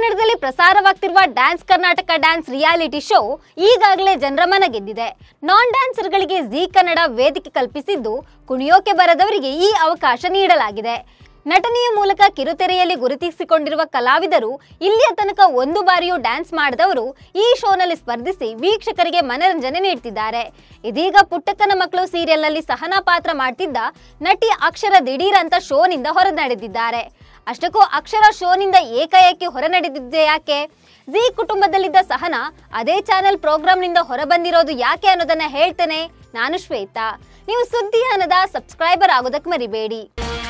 ಕನ್ನಡದಲ್ಲಿ ಪ್ರಸಾರವಾಗ್ತಿರುವ dance Karnataka dance reality show ಈಗಾಗಲೇ ಜನರ ಮನ ಗೆದ್ದಿದೆ ನಾನ್ ಡ್ಯಾನ್ಸರ್ಗಳಿಗೆ ಜಿ ಕನ್ನಡ ವೇದಿಕೆ ಕಲ್ಪಿಸಿದ್ದು ಕುಣಿಯೋಕೆ ಬರದವರಿಗೆ ಈ ಅವಕಾಶ ನೀಡಲಾಗಿದೆ ನಟನೆಯ ಮೂಲಕ ಕಿರುತೆರೆಯಲ್ಲಿ ಗುರುತಿಸಿಕೊಂಡಿರುವ ಕಲಾವಿದರು ಇಲ್ಲಿಯ ತನಕ ಒಂದು ಬಾರಿಯೂ ಡ್ಯಾನ್ಸ್ ಮಾಡದವರು ಈ ಶೋನಲ್ಲಿ ಸ್ಪರ್ಧಿಸಿ ವೀಕ್ಷಕರಿಗೆ ಮನರಂಜನೆ ನೀಡ್ತಿದ್ದಾರೆ ಇದೀಗ ಪುಟ್ಟಕ್ಕನ ಮಕ್ಕಳು ಸೀರಿಯಲ್ನಲ್ಲಿ ಸಹನಾ ಪಾತ್ರ ಮಾಡ್ತಿದ್ದ ನಟಿ ಅಕ್ಷರ ದಿಢೀರ್ ಅಂತ ಶೋನಿಂದ ಹೊರನಡೆದಿದ್ದಾರೆ ಅಷ್ಟಕ್ಕೂ ಅಕ್ಷರ ಶೋನಿಂದ ಏಕಾಏಕಿ ಹೊರನಡೆದಿದ್ದೆ ಯಾಕೆ ಜಿ ಕುಟುಂಬದಲ್ಲಿದ್ದ ಸಹನಾ ಅದೇ ಚಾನೆಲ್ ಪ್ರೋಗ್ರಾಂನಿಂದ ಹೊರಬಂದಿರೋದು ಯಾಕೆ ಅನ್ನೋದನ್ನ ಹೇಳ್ತೇನೆ ನಾನು ಶ್ವೇತಾ ನೀವು ಸುದ್ದಿ ಅನ್ನದ ಸಬ್ಸ್ಕ್ರೈಬರ್ ಆಗೋದಕ್ಕೆ ಮರಿಬೇಡಿ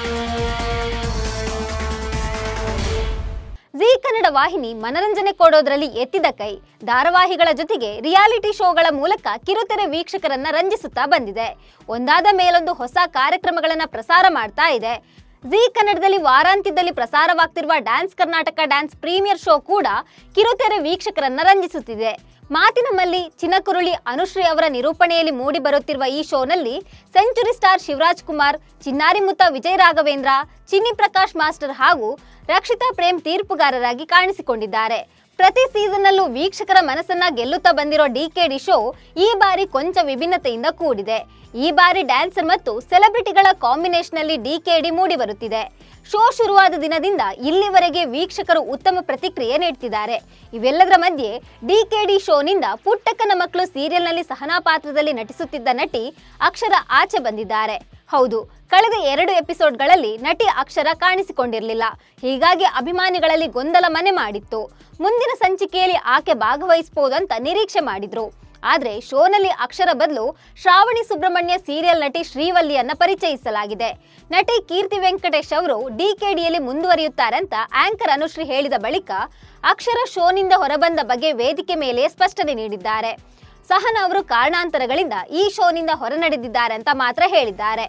ಜಿ ಕನ್ನಡ ವಾಹಿನಿ ಮನರಂಜನೆ ಕೊಡೋದ್ರಲ್ಲಿ ಎತ್ತಿದ ಕೈ ಧಾರಾವಾಹಿಗಳ ಜೊತೆಗೆ ರಿಯಾಲಿಟಿ ಶೋಗಳ ಮೂಲಕ ಕಿರುತೆರೆ ವೀಕ್ಷಕರನ್ನ ರಂಜಿಸುತ್ತಾ ಬಂದಿದೆ ಒಂದಾದ ಮೇಲೊಂದು ಹೊಸ ಕಾರ್ಯಕ್ರಮಗಳನ್ನ ಪ್ರಸಾರ ಮಾಡ್ತಾ ಇದೆ ಜಿ ಕನ್ನಡದಲ್ಲಿ ವಾರಾಂತ್ಯದಲ್ಲಿ ಪ್ರಸಾರವಾಗ್ತಿರುವ dance Karnataka dance premier show ಕೂಡ ಕಿರುತೆರೆ ವೀಕ್ಷಕರನ್ನ ರಂಜಿಸುತ್ತಿದೆ ಮಾತಿನ ಮಲ್ಲಿ ಚಿನ್ನಕುರುಳಿ ಅನುಶ್ರೀ ಅವರ ನಿರೂಪಣೆಯಲ್ಲಿ ಮೂಡಿ ಬರುತ್ತಿರುವ ಈ ಶೋನಲ್ಲಿ ಸೆಂಚುರಿ ಸ್ಟಾರ್ ಶಿವರಾಜ್ ಕುಮಾರ್ ಚಿನ್ನಾರಿ ಮುತ್ತ ವಿಜಯ್ ರಾಘವೇಂದ್ರ ಚಿನ್ನಿ ಪ್ರಕಾಶ್ ಮಾಸ್ಟರ್ ಹಾಗೂ ರಕ್ಷಿತಾ ಪ್ರೇಮ್ ತೀರ್ಪುಗಾರರಾಗಿ ಕಾಣಿಸಿಕೊಂಡಿದ್ದಾರೆ ಪ್ರತಿ ಸೀಸನ್ನಲ್ಲೂ ವೀಕ್ಷಕರ ಮನಸ್ಸನ್ನ ಗೆಲ್ಲುತ್ತಾ ಬಂದಿರೋ ಡಿಕೆಡಿ ಶೋ ಈ ಬಾರಿ ಕೊಂಚ ವಿಭಿನ್ನತೆಯಿಂದ ಕೂಡಿದೆ ಈ ಬಾರಿ ಡ್ಯಾನ್ಸರ್ ಮತ್ತು ಸೆಲೆಬ್ರಿಟಿಗಳ ಕಾಂಬಿನೇಷನ್ ಅಲ್ಲಿ ಡಿಕೆಡಿ ಮೂಡಿ ಬರುತ್ತಿದೆ ಶೋ ಶುರುವಾದ ದಿನದಿಂದ ಇಲ್ಲಿವರೆಗೆ ವೀಕ್ಷಕರು ಉತ್ತಮ ಪ್ರತಿಕ್ರಿಯೆ ನೀಡ್ತಿದ್ದಾರೆ ಇವೆಲ್ಲದರ ಮಧ್ಯೆ ಡಿಕೆಡಿ ಶೋನಿಂದ ಪುಟ್ಟಕ್ಕನ ಮಕ್ಕಳು ಸೀರಿಯಲ್ನಲ್ಲಿ ಸಹನಾ ಪಾತ್ರದಲ್ಲಿ ನಟಿಸುತ್ತಿದ್ದ ನಟಿ ಅಕ್ಷರ ಆಚೆ ಬಂದಿದ್ದಾರೆ ಹೌದು ಕಳೆದ ಎರಡು ಎಪಿಸೋಡ್ಗಳಲ್ಲಿ ನಟಿ ಅಕ್ಷರ ಕಾಣಿಸಿಕೊಂಡಿರಲಿಲ್ಲ ಹೀಗಾಗಿ ಅಭಿಮಾನಿಗಳಲ್ಲಿ ಗೊಂದಲ ಮನೆ ಮಾಡಿತ್ತು ಮುಂದಿನ ಸಂಚಿಕೆಯಲ್ಲಿ ಆಕೆ ಭಾಗವಹಿಸಬಹುದು ಅಂತ ನಿರೀಕ್ಷೆ ಮಾಡಿದ್ರು ಆದ್ರೆ ಶೋನಲ್ಲಿ ಅಕ್ಷರ ಬದಲು ಶ್ರಾವಣಿ ಸುಬ್ರಹ್ಮಣ್ಯ ಸೀರಿಯಲ್ ನಟಿ ಶ್ರೀವಲ್ಲಿಯನ್ನ ಪರಿಚಯಿಸಲಾಗಿದೆ ನಟಿ ಕೀರ್ತಿ ವೆಂಕಟೇಶ್ ಅವರು ಡಿಕೆಡಿಯಲ್ಲಿ ಮುಂದುವರಿಯುತ್ತಾರೆ ಅಂತ ಆಂಕರ್ ಅನುಶ್ರೀ ಹೇಳಿದ ಬಳಿಕ ಅಕ್ಷರ ಶೋನಿಂದ ಹೊರಬಂದ ಬಗ್ಗೆ ವೇದಿಕೆ ಮೇಲೆ ಸ್ಪಷ್ಟನೆ ನೀಡಿದ್ದಾರೆ ಸಹನ ಅವರು ಕಾರಣಾಂತರಗಳಿಂದ ಈ ಶೋನಿಂದ ಹೊರನಡೆದಿದ್ದಾರೆ ಅಂತ ಮಾತ್ರ ಹೇಳಿದ್ದಾರೆ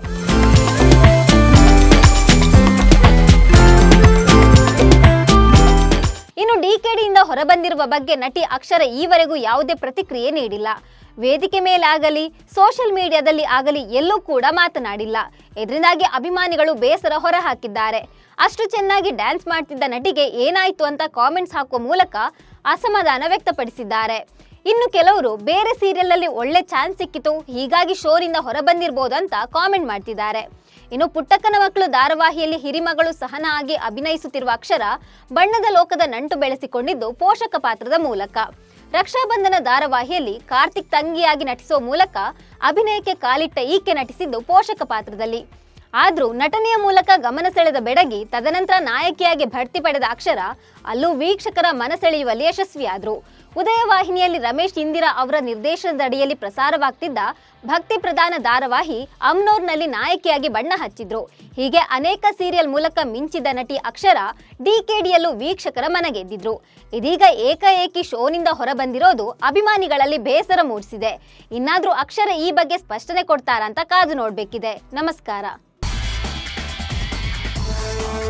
ಇನ್ನು ಡಿಕೆಡಿಯಿಂದ ಹೊರಬಂದಿರುವ ಬಗ್ಗೆ ನಟಿ ಅಕ್ಷರ ಈವರೆಗೂ ಯಾವುದೇ ಪ್ರತಿಕ್ರಿಯೆ ನೀಡಿಲ್ಲ ವೇದಿಕೆ ಮೇಲಾಗಲಿ ಸೋಷಿಯಲ್ ಮೀಡಿಯಾದಲ್ಲಿ ಆಗಲಿ ಎಲ್ಲೂ ಕೂಡ ಮಾತನಾಡಿಲ್ಲ ಇದರಿಂದಾಗಿ ಅಭಿಮಾನಿಗಳು ಬೇಸರ ಹೊರಹಾಕಿದ್ದಾರೆ ಅಷ್ಟು ಚೆನ್ನಾಗಿ ಡ್ಯಾನ್ಸ್ ಮಾಡ್ತಿದ್ದ ನಟಿಗೆ ಏನಾಯ್ತು ಅಂತ ಕಾಮೆಂಟ್ಸ್ ಹಾಕುವ ಮೂಲಕ ಅಸಮಾಧಾನ ವ್ಯಕ್ತಪಡಿಸಿದ್ದಾರೆ ಇನ್ನು ಕೆಲವರು ಬೇರೆ ಸೀರಿಯಲ್ನಲ್ಲಿ ಒಳ್ಳೆ ಚಾನ್ಸ್ ಸಿಕ್ಕಿತು ಹೀಗಾಗಿ ಶೋನಿಂದ ಹೊರಬಂದಿರ್ಬೋದು ಅಂತ ಕಾಮೆಂಟ್ ಮಾಡ್ತಿದ್ದಾರೆ ಇನ್ನು ಪುಟ್ಟಕ್ಕನ ಮಕ್ಕಳು ಧಾರಾವಾಹಿಯಲ್ಲಿ ಹಿರಿಮಗಳು ಸಹನ ಆಗಿ ಅಭಿನಯಿಸುತ್ತಿರುವ ಅಕ್ಷರ ಬಣ್ಣದ ಲೋಕದ ನಂಟು ಬೆಳೆಸಿಕೊಂಡಿದ್ದು ಪೋಷಕ ಪಾತ್ರದ ಮೂಲಕ ರಕ್ಷಾಬಂಧನ ಧಾರಾವಾಹಿಯಲ್ಲಿ ಕಾರ್ತಿಕ್ ತಂಗಿಯಾಗಿ ನಟಿಸುವ ಮೂಲಕ ಅಭಿನಯಕ್ಕೆ ಕಾಲಿಟ್ಟ ಈಕೆ ನಟಿಸಿದ್ದು ಪೋಷಕ ಪಾತ್ರದಲ್ಲಿ ಆದ್ರೂ ನಟನೆಯ ಮೂಲಕ ಗಮನ ಸೆಳೆದ ಬೆಡಗಿ ತದನಂತರ ನಾಯಕಿಯಾಗಿ ಬಡ್ತಿ ಪಡೆದ ಅಕ್ಷರ ಅಲ್ಲೂ ವೀಕ್ಷಕರ ಮನಸೆಳೆಯುವಲ್ಲಿ ಯಶಸ್ವಿಯಾದ್ರು ಉದಯ ವಾಹಿನಿಯಲ್ಲಿ ರಮೇಶ್ ಇಂದಿರಾ ಅವರ ನಿರ್ದೇಶನದ ಅಡಿಯಲ್ಲಿ ಪ್ರಸಾರವಾಗ್ತಿದ್ದ ಭಕ್ತಿ ಪ್ರಧಾನ ಧಾರಾವಾಹಿ ಅಮ್ನೋರ್ನಲ್ಲಿ ನಾಯಕಿಯಾಗಿ ಬಣ್ಣ ಹಚ್ಚಿದ್ರು ಹೀಗೆ ಅನೇಕ ಸೀರಿಯಲ್ ಮೂಲಕ ಮಿಂಚಿದ ನಟಿ ಅಕ್ಷರ ಡಿಕೆಡಿಯಲ್ಲೂ ವೀಕ್ಷಕರ ಮನಗೆದ್ದಿದ್ರು ಇದೀಗ ಏಕಾಏಕಿ ಶೋನಿಂದ ಹೊರಬಂದಿರೋದು ಅಭಿಮಾನಿಗಳಲ್ಲಿ ಬೇಸರ ಮೂಡಿಸಿದೆ ಇನ್ನಾದ್ರೂ ಅಕ್ಷರ ಈ ಬಗ್ಗೆ ಸ್ಪಷ್ಟನೆ ಕೊಡ್ತಾರಂತ ಕಾದು ನೋಡ್ಬೇಕಿದೆ ನಮಸ್ಕಾರ